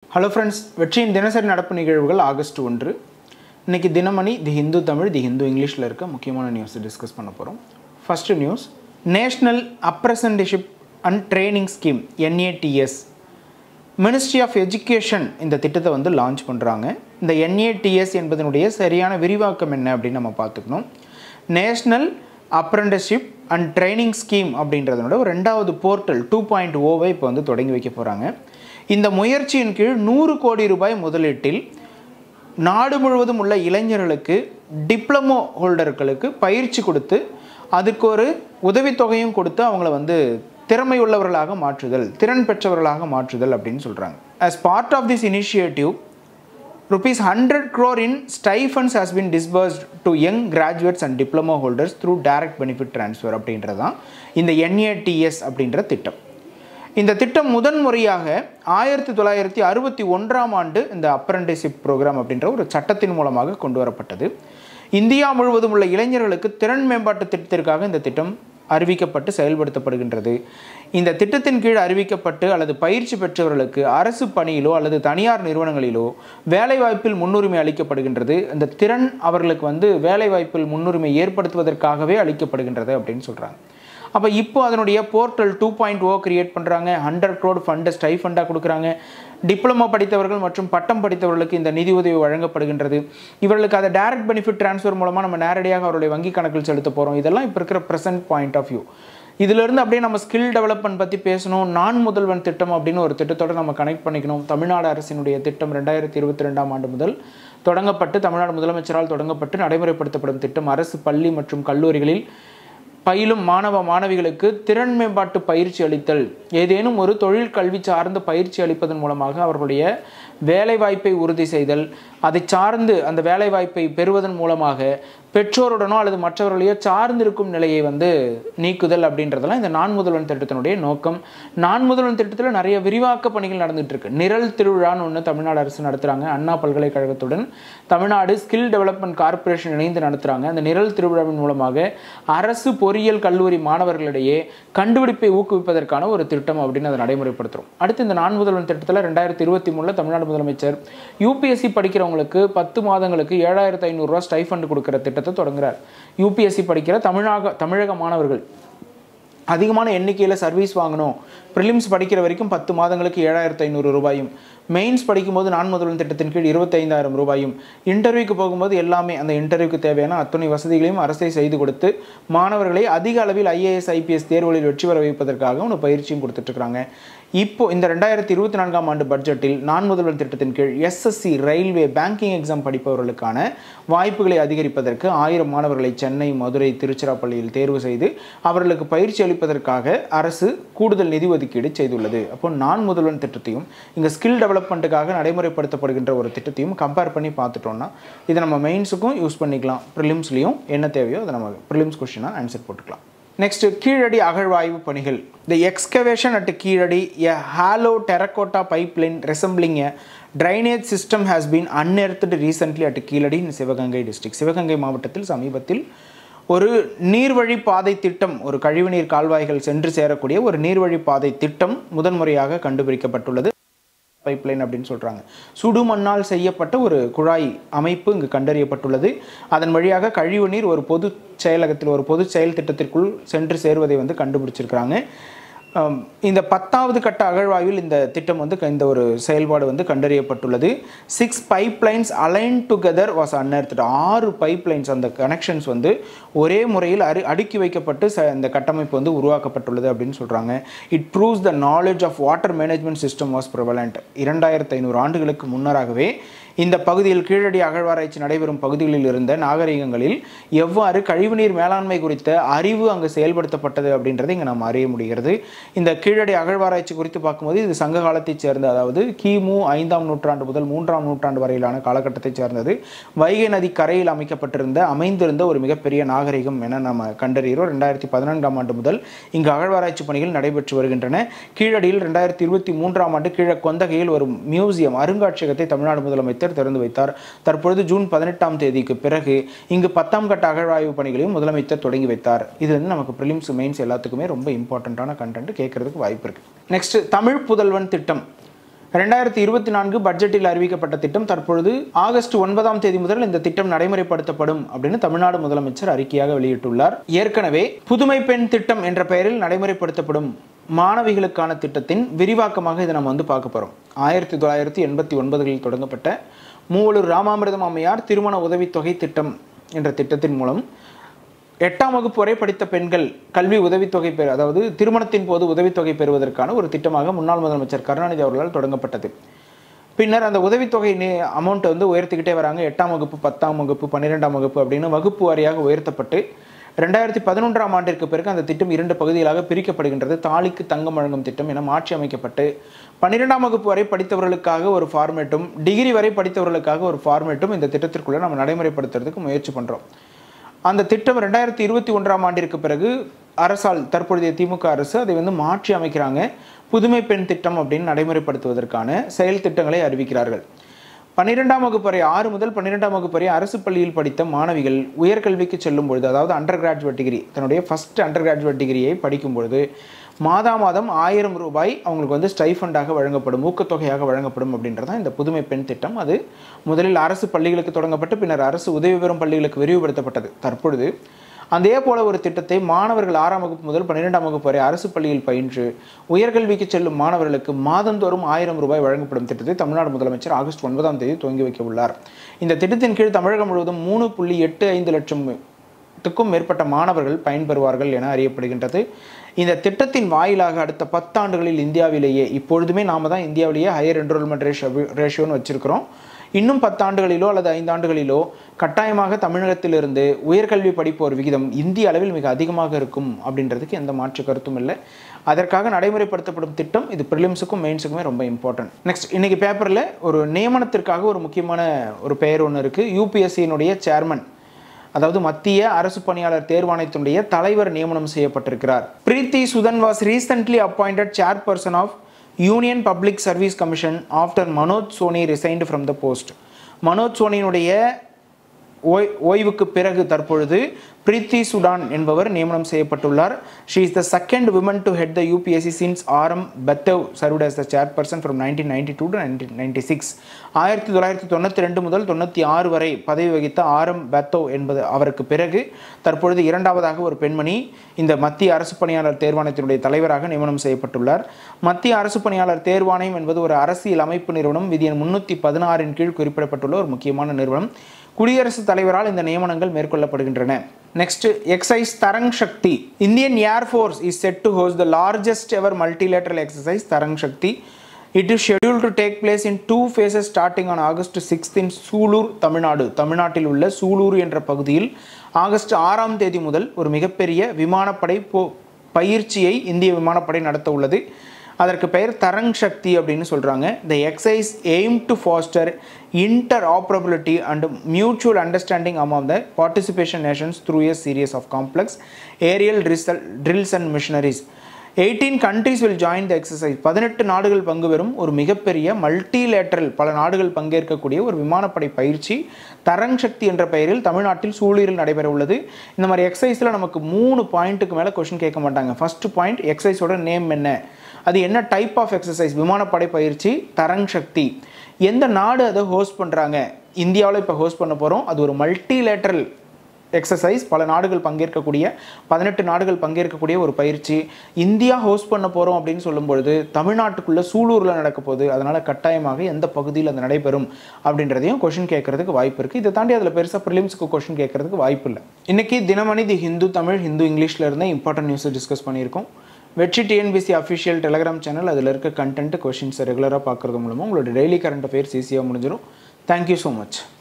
hello friends வெற்றியின் தினசரி நடப்பு நிகழ்வுகள் ஆகஸ்ட் ஒன்று இன்னைக்கு தினமணி தி ஹிந்து தமிழ் தி ஹிந்து இங்கிலீஷில் இருக்க முக்கியமான நியூஸ் டிஸ்கஸ் பண்ண போகிறோம் first news national apprenticeship and training scheme NATS ministry of education இந்த திட்டத்தை வந்து லான்ச் பண்ணுறாங்க இந்த என்ஏடிஎஸ் என்பதனுடைய சரியான விரிவாக்கம் என்ன அப்படின்னு நம்ம பார்த்துக்கணும் national apprenticeship and training scheme அப்படின்றதனோட ஒரு ரெண்டாவது போர்ட்டல் டூ பாயிண்ட் ஓவை இப்போ வந்து தொடங்கி வைக்க போகிறாங்க இந்த முயற்சியின் கீழ் நூறு கோடி ரூபாய் முதலீட்டில் நாடு முழுவதும் உள்ள இளைஞர்களுக்கு டிப்ளமோ ஹோல்டர்களுக்கு பயிற்சி கொடுத்து அதுக்கு ஒரு உதவித்தொகையும் கொடுத்து அவங்கள வந்து திறமை உள்ளவர்களாக மாற்றுதல் திறன் பெற்றவர்களாக மாற்றுதல் அப்படின்னு சொல்கிறாங்க as part of this initiative rupees 100 crore in stipends has been disbursed to young graduates and diploma holders through direct benefit transfer அப்படின்றது தான் இந்த NATS அப்படின்ற திட்டம் இந்த திட்டம் முதன்முறையாக ஆயிரத்தி தொள்ளாயிரத்தி அறுபத்தி ஒன்றாம் ஆண்டு இந்த அப்ரண்டிஷிப் ப்ரோக்ராம் அப்படின்ற ஒரு சட்டத்தின் மூலமாக கொண்டு வரப்பட்டது இந்தியா முழுவதும் உள்ள இளைஞர்களுக்கு திறன் மேம்பாட்டு திட்டத்திற்காக இந்த திட்டம் அறிவிக்கப்பட்டு செயல்படுத்தப்படுகின்றது இந்த திட்டத்தின் கீழ் அறிவிக்கப்பட்டு அல்லது பயிற்சி பெற்றவர்களுக்கு அரசு பணியிலோ அல்லது தனியார் நிறுவனங்களிலோ வேலைவாய்ப்பில் முன்னுரிமை அளிக்கப்படுகின்றது இந்த திறன் அவர்களுக்கு வந்து வேலைவாய்ப்பில் முன்னுரிமை ஏற்படுத்துவதற்காகவே அளிக்கப்படுகின்றது அப்படின்னு சொல்கிறாங்க அப்போ இப்போ அதனுடைய portal two point o create பண்ணுறாங்க ஹண்ட்ரட் க்ரோட் ஃபண்டை ஸ்டை ஃபண்டாக கொடுக்குறாங்க டிப்ளமோ படித்தவர்கள் மற்றும் பட்டம் படித்தவர்களுக்கு இந்த நிதி உதவி வழங்கப்படுகின்றது இவர்களுக்கு அதை டைரக்ட் பெனிஃபிட் ட்ரான்ஸ்ஃபர் மூலமாக நம்ம நேரடியாக அவருடைய வங்கி கணக்கில் செலுத்த போகிறோம் இதெல்லாம் இப்போ இருக்கிற ப்ரெசன்ட் பாயிண்ட் ஆஃப் வியூ இதிலிருந்து அப்படியே நம்ம ஸ்கில் டெவலப்மெண்ட் பற்றி பேசணும் நான் முதல்வன் திட்டம் அப்படின்னு ஒரு திட்டத்தோடு நம்ம கனெக்ட் பண்ணிக்கணும் தமிழ்நாடு அரசினுடைய திட்டம் ரெண்டாயிரத்தி இருபத்தி ரெண்டாம் ஆண்டு முதல் தொடங்கப்பட்டு தமிழ்நாடு முதலமைச்சரால் தொடங்கப்பட்டு நடைமுறைப்படுத்தப்படும் திட்டம் அரசு பள்ளி மற்றும் கல்லூரிகளில் பயிலும் மாணவ மாணவிகளுக்கு திறன் மேம்பாட்டு பயிற்சி அளித்தல் ஏதேனும் ஒரு தொழில் கல்வி சார்ந்த பயிற்சி அளிப்பதன் மூலமாக அவர்களுடைய வேலைவாய்ப்பை உறுதி செய்தல் அதை சார்ந்து அந்த வேலைவாய்ப்பை பெறுவதன் மூலமாக பெற்றோருடனோ அல்லது மற்றவர்களையோ சார்ந்திருக்கும் நிலையை வந்து நீக்குதல் அப்படின்றதெல்லாம் இந்த நான் முதல்வன் திட்டத்தினுடைய நோக்கம் நான் முதல்வன் திட்டத்தில் நிறைய விரிவாக்க பணிகள் நடந்துட்டு இருக்கு நிரல் திருவிழான்னு ஒன்று தமிழ்நாடு அரசு நடத்துகிறாங்க அண்ணா பல்கலைக்கழகத்துடன் தமிழ்நாடு ஸ்கில் டெவலப்மெண்ட் கார்ப்பரேஷன் இணைந்து நடத்துகிறாங்க அந்த நிரல் திருவிழாவின் மூலமாக அரசு பொறியியல் கல்லூரி மாணவர்களிடையே கண்டுபிடிப்பை ஊக்குவிப்பதற்கான ஒரு திட்டம் அப்படின்னு அதை நடைமுறைப்படுத்துகிறோம் அடுத்து இந்த நான் முதல்வன் திட்டத்தில் ரெண்டாயிரத்தி இருபத்தி மூணில் தமிழ்நாடு முதலமைச்சர் யூபிஎஸ்சி படிக்கிறவங்களுக்கு பத்து மாதங்களுக்கு ஏழாயிரத்து ஐநூறுரூவா ஸ்டைஃபண்ட் கொடுக்குற திட்டத்தை தொடங்குறார் யூபிஎஸ்சி படிக்கிற தமிழக தமிழக மாணவர்கள் அதிகமான எண்ணிக்கையில் சர்வீஸ் வாங்கணும் ப்ரிலிம்ஸ் படிக்கிற வரைக்கும் பத்து மாதங்களுக்கு ஏழாயிரத்து ஐநூறு ரூபாயும் மெயின்ஸ் படிக்கும்போது நான் முதல்வன் திட்டத்தின் கீழ் இருபத்தைந்தாயிரம் ரூபாயும் இன்டர்வியூக்கு போகும்போது எல்லாமே அந்த இன்டர்வியூக்கு தேவையான அத்துணை வசதிகளையும் அரசை செய்து கொடுத்து மாணவர்களை அதிக அளவில் ஐஏஎஸ் ஐபிஎஸ் தேர்வுகளில் வெற்றி பெற வைப்பதற்காக ஒரு பயிற்சியும் கொடுத்துட்ருக்காங்க இப்போ இந்த ரெண்டாயிரத்தி இருபத்தி நான்காம் ஆண்டு பட்ஜெட்டில் நான் முதல்வன் திட்டத்தின் கீழ் எஸ்எஸ்சி ரயில்வே பேங்கிங் எக்ஸாம் படிப்பவர்களுக்கான வாய்ப்புகளை அதிகரிப்பதற்கு ஆயிரம் மாணவர்களை சென்னை மதுரை திருச்சிராப்பள்ளியில் தேர்வு செய்து அவர்களுக்கு பயிற்சி அளிப்பதற்காக அரசு கூடுதல் நிதி ஒதுக்கீடு செய்துள்ளது அப்போ நான் முதல்வன் திட்டத்தையும் இங்கே ஸ்கில் டெவலப்மெண்ட்டுக்காக நடைமுறைப்படுத்தப்படுகின்ற ஒரு திட்டத்தையும் கம்பேர் பண்ணி பார்த்துட்டோம்னா இதை நம்ம மெயின்ஸுக்கும் யூஸ் பண்ணிக்கலாம் ப்ரிலிம்ஸ்லையும் என்ன தேவையோ அதை நம்ம ப்ரிலிம்ஸ் கொஸ்டினாக ஆன்சர் போட்டுக்கலாம் நெக்ஸ்ட் கீழடி அகழ்வாய்வு பணிகள் the excavation at Keeladi a hollow terracotta pipeline resembling a drainage system has been unearthed recently at Keeladi in Sivaganga district Sivaganga மாவட்டத்தில் சமீபத்தில் ஒரு நீர்வழி பாதை திட்டம் ஒரு கழிவுநீர் கால்வாய்கள் சென்று சேரக்கூடிய ஒரு நீர்வழி பாதை திட்டம் முதன்முறையாக கண்டுபிடிக்கப்பட்டுள்ளது பைப்லைன் அப்படின்னு சொல்கிறாங்க சுடுமண்ணால் செய்யப்பட்ட ஒரு குழாய் அமைப்பு இங்கு கண்டறியப்பட்டுள்ளது அதன் வழியாக கழிவுநீர் ஒரு பொது செயலகத்தில் ஒரு பொது செயல் திட்டத்திற்குள் சென்று சேருவதை வந்து கண்டுபிடிச்சிருக்கிறாங்க இந்த பத்தாவது கட்ட அகழ்வாய்வில் இந்த திட்டம் வந்து இந்த ஒரு செயல்பாடு வந்து கண்டறியப்பட்டுள்ளது six pipelines align together was unearthed ஆறு பைப் லைன்ஸ் அந்த கனெக்ஷன்ஸ் வந்து ஒரே முறையில் அரு அடுக்கி வைக்கப்பட்டு ச இந்த கட்டமைப்பு வந்து உருவாக்கப்பட்டுள்ளது அப்படின்னு சொல்கிறாங்க it proves the knowledge of water management system was prevalent இரண்டாயிரத்து ஐநூறு ஆண்டுகளுக்கு முன்னராகவே இந்த பகுதியில் கீழடி அகழ்வாராய்ச்சி நடைபெறும் பகுதிகளில் இருந்த நாகரிகங்களில் எவ்வாறு கழிவுநீர் மேலாண்மை குறித்த அறிவு அங்கு செயல்படுத்தப்பட்டது அப்படின்றதை இங்கே நாம் அறிய முடிகிறது இந்த கீழடி அகழ்வாராய்ச்சி குறித்து பார்க்கும்போது இது சங்க காலத்தைச் சேர்ந்த அதாவது கிமு ஐந்தாம் நூற்றாண்டு முதல் மூன்றாம் நூற்றாண்டு வரையிலான காலகட்டத்தைச் சேர்ந்தது வைகை நதி கரையில் அமைக்கப்பட்டிருந்த அமைந்திருந்த ஒரு மிகப்பெரிய நாகரிகம் என நம்ம கண்டறிகிறோம் ரெண்டாயிரத்தி பதினான்காம் ஆண்டு முதல் இங்கு அகழ்வாராய்ச்சி பணிகள் நடைபெற்று வருகின்றன கீழடியில் ரெண்டாயிரத்தி இருபத்தி மூன்றாம் ஆண்டு கீழ கொந்தகையில் ஒரு மியூசியம் அருங்காட்சியகத்தை தமிழ்நாடு முதலமைச்சர் அமைச்சர் திறந்து வைத்தார் தற்பொழுது ஜூன் பதினெட்டாம் தேதிக்கு பிறகு இங்கு பத்தாம் கட்ட அகழ்வாய்வு பணிகளையும் முதலமைச்சர் தொடங்கி வைத்தார் இது வந்து நமக்கு ப்ரிலிம்ஸ் மெயின்ஸ் எல்லாத்துக்குமே ரொம்ப இம்பார்ட்டண்ட்டான கண்டென்ட் கேட்கறதுக்கு வாய்ப்பு இருக்கு நெக்ஸ்ட் தமிழ் புதல்வன் திட்டம் ரெண்டாயிரத்தி இருபத்தி நான்கு பட்ஜெட்டில் அறிவிக்கப்பட்ட திட்டம் தற்பொழுது ஆகஸ்ட் ஒன்பதாம் தேதி முதல் இந்த திட்டம் நடைமுறைப்படுத்தப்படும் அப்படின்னு தமிழ்நாடு முதலமைச்சர் அறிக்கையாக வெளியிட்டுள்ளார் ஏற்கனவே புதுமை பெண் திட்டம் என்ற பெயரில் நடைமுறைப்படுத்தப்படும் மாணவிகளுக்கான திட்டத்தின் விரிவாக்கமாக இதை நம்ம வந்து பார்க்க போகிறோம் ஆயிரத்தி தொள்ளாயிரத்தி எண்பத்தி ஒன்பதுகளில் தொடங்கப்பட்ட மூவலூர் ராமாமிர்தம் அம்மையார் திருமண உதவித்தொகை திட்டம் என்ற திட்டத்தின் மூலம் எட்டாம் வகுப்பு வரை படித்த பெண்கள் கல்வி உதவித்தொகை பெற அதாவது திருமணத்தின் போது உதவித்தொகை பெறுவதற்கான ஒரு திட்டமாக முன்னாள் முதலமைச்சர் கருணாநிதி அவர்களால் தொடங்கப்பட்டது பின்னர் அந்த உதவித்தொகை அமௌண்ட்டை வந்து உயர்த்திக்கிட்டே வராங்க எட்டாம் வகுப்பு பத்தாம் வகுப்பு பன்னிரெண்டாம் வகுப்பு அப்படின்னு வகுப்பு வாரியாக உயர்த்தப்பட்டு ரெண்டாயிரத்தி பதினொன்றாம் ஆண்டிற்கு பிறகு அந்த திட்டம் இரண்டு பகுதிகளாக பிரிக்கப்படுகின்றது தாலிக்கு தங்கம் வழங்கும் திட்டம் என மாற்றி அமைக்கப்பட்டு பன்னிரெண்டாம் வகுப்பு வரை படித்தவர்களுக்காக ஒரு ஃபார்மேட்டும் டிகிரி வரை படித்தவர்களுக்காக ஒரு ஃபார்மேட்டும் இந்த திட்டத்திற்குள்ளே நம்ம நடைமுறைப்படுத்துறதுக்கு முயற்சி பண்ணுறோம் அந்த திட்டம் ரெண்டாயிரத்தி இருபத்தி ஒன்றாம் ஆண்டிற்கு பிறகு அரசால் தற்பொழுதைய திமுக அரசு அதை வந்து மாற்றி அமைக்கிறாங்க புதுமை பெண் திட்டம் அப்படின்னு நடைமுறைப்படுத்துவதற்கான செயல் திட்டங்களை அறிவிக்கிறார்கள் பன்னிரெண்டாம் வகுப்பு வரை ஆறு முதல் பன்னிரெண்டாம் வகுப்பு வரை அரசு பள்ளியில் படித்த மாணவிகள் உயர்கல்விக்கு செல்லும் பொழுது அதாவது அண்டர் கிராஜுவேட் டிகிரி தன்னுடைய ஃபஸ்ட் அண்டர் கிராஜுவேட் டிகிரியை படிக்கும் பொழுது மாதா மாதம் ஆயிரம் ரூபாய் அவங்களுக்கு வந்து ஸ்டைஃபண்டாக வழங்கப்படும் ஊக்கத்தொகையாக வழங்கப்படும் அப்படின்றதான் இந்த புதுமை பெண் திட்டம் அது முதலில் அரசு பள்ளிகளுக்கு தொடங்கப்பட்டு பின்னர் அரசு உதவி பெறும் பள்ளிகளுக்கு விரிவுபடுத்தப்பட்டது தற்பொழுது அதே போல ஒரு திட்டத்தை மாணவர்கள் ஆறாம் வகுப்பு முதல் பன்னிரெண்டாம் வகுப்பு வரை அரசு பள்ளியில் பயின்று உயர்கல்விக்கு செல்லும் மாணவர்களுக்கு மாதந்தோறும் ஆயிரம் ரூபாய் வழங்கப்படும் திட்டத்தை தமிழ்நாடு முதலமைச்சர் ஆகஸ்ட் ஒன்பதாம் தேதி துவங்கி வைக்க உள்ளார் இந்த திட்டத்தின் கீழ் தமிழகம் முழுவதும் மூணு புள்ளி எட்டு ஐந்து லட்சம் த்துக்கும் மேற்பட்ட மாணவர்கள் பயன்பெறுவார்கள் என அறியப்படுகின்றது இந்த திட்டத்தின் வாயிலாக அடுத்த பத்தாண்டுகளில் இந்தியாவிலேயே இப்பொழுதுமே நாம தான் இந்தியாவிலேயே ஹையர் என்ரோல்மெண்ட் ரேஷியோ ரேஷியோன்னு வச்சிருக்கிறோம் இன்னும் பத்தாண்டுகளிலோ அல்லது ஐந்தாண்டுகளிலோ கட்டாயமாக தமிழகத்திலிருந்து உயர்கல்வி படிப்போர் விகிதம் இந்திய அளவில் மிக அதிகமாக இருக்கும் அப்படின்றதுக்கு எந்த மாற்று கருத்தும் இல்லை அதற்காக நடைமுறைப்படுத்தப்படும் திட்டம் இது ப்ரிலிம்ஸுக்கும் மெயின்ஸுக்குமே ரொம்ப இம்பார்ட்டன்ட் நெக்ஸ்ட் இன்னைக்கு பேப்பரில் ஒரு நியமனத்திற்காக ஒரு முக்கியமான ஒரு பெயர் ஒன்று இருக்குது யூபிஎஸ்சியினுடைய சேர்மன் அதாவது மத்திய அரசு பணியாளர் தேர்வாணையத்தினுடைய தலைவர் நியமனம் செய்யப்பட்டிருக்கிறார் Preeti Sudan was recently appointed chairperson of Union Public Service Commission after Manoj Soni resigned from the post Manoj சோனியினுடைய ஓய் ஓய்வுக்கு பிறகு தற்பொழுது பிரீத்தி சுடான் என்பவர் நியமனம் செய்யப்பட்டுள்ளார் she is the second woman to head the UPSC since R M Bathew served as the chairperson from nineteen ninety two to nineteen ninety six ஆயிரத்தி தொள்ளாயிரத்தி தொண்ணூற்றி ரெண்டு முதல் தொண்ணூற்றி ஆறு வரை பதவி வகித்த ஆரம் பெத்தவ் என்பது அவருக்கு பிறகு தற்பொழுது இரண்டாவதாக ஒரு பெண்மணி இந்த மத்திய அரசு பணியாளர் தேர்வாணையத்தினுடைய தலைவராக நியமனம் செய்யப்பட்டுள்ளார் மத்திய அரசு பணியாளர் தேர்வாணையம் என்பது ஒரு அரசியல் அமைப்பு நிறுவனம் விதி எண் முன்னூற்றி பதினாறின் கீழ் குறிப்பிடப்பட்டுள்ள ஒரு முக்கியமான நிறுவனம் குடியரசுத் தலைவரால் இந்த நியமனங்கள் மேற்கொள்ளப்படுகின்றன next exercise Tarang Shakti Indian air force is set to host the largest ever multilateral exercise Tarang Shakti it is schedule to take place in two phases starting on August sixth in Sulur Tamil Nadu தமிழ்நாட்டில் உள்ள சூலூர் என்ற பகுதியில் ஆகஸ்ட் ஆறாம் தேதி முதல் ஒரு மிகப்பெரிய விமானப்படை போ பயிற்சியை இந்திய விமானப்படை நடத்த உள்ளது அதற்கு பெயர் தரங் சக்தி அப்படின்னு சொல்கிறாங்க the exercise aim to foster interoperability and mutual understanding among the participation nations through a series of complex aerial rehearsal drills and missionaries eighteen countries will join the exercise பதினெட்டு நாடுகள் பங்கு பெறும் ஒரு மிகப்பெரிய மல்டிலேட்ரல் பல நாடுகள் பங்கேற்கக்கூடிய ஒரு விமானப்படை பயிற்சி தரங் சக்தி என்ற பெயரில் தமிழ்நாட்டில் சூழலில் நடைபெற உள்ளது இந்த மாதிரி எக்ஸசைஸில் நமக்கு மூணு பாயிண்ட்டுக்கு மேலே கொஷின் கேட்க மாட்டாங்க ஃபர்ஸ்ட் பாயிண்ட் எக்ஸசைஸோட நேம் என்ன அது என்ன டைப் ஆஃப் எக்ஸசைஸ் விமானப்படை பயிற்சி தரங் சக்தி எந்த நாடு அதை ஹோஸ்ட் பண்ணுறாங்க இந்தியாவில் இப்போ ஹோஸ்ட் பண்ண போகிறோம் அது ஒரு மல்டிலேட்ரல் எக்ஸசைஸ் பல நாடுகள் பங்கேற்கக்கூடிய பதினெட்டு நாடுகள் பங்கேற்கக்கூடிய ஒரு பயிற்சி இந்தியா ஹோஸ்ட் பண்ண போகிறோம் அப்படின்னு சொல்லும்பொழுது தமிழ்நாட்டுக்குள்ளே சூலூரில் நடக்க போகுது அதனால் கட்டாயமாக எந்த பகுதியில் அது நடைபெறும் அப்படின்றதையும் கொஷின் கேட்கறதுக்கு வாய்ப்பு இருக்குது இதை தாண்டி அதில் பெருசாக ப்ரிலிம்ஸுக்கு கொஷின் கேட்கறதுக்கு வாய்ப்பு இல்லை இன்றைக்கி தினமணி தி ஹிந்து தமிழ் ஹிந்து இங்கிலீஷில் இருந்த இம்பார்ட்டன்ட் நியூஸை டிஸ்கஸ் பண்ணியிருக்கோம் வெற்றி டிஎன்பிசி அஃபிஷியல் டெலிகிராம் சேனல் அதில் இருக்க கண்டென்ட் கொஷின்ஸை ரெகுலராக பார்க்குறது மூலமாக உங்களோட டெய்லி கரண்ட் அஃபேர்ஸ் ஈஸியாக முடிஞ்சிடும் தேங்க்யூ ஸோ மச்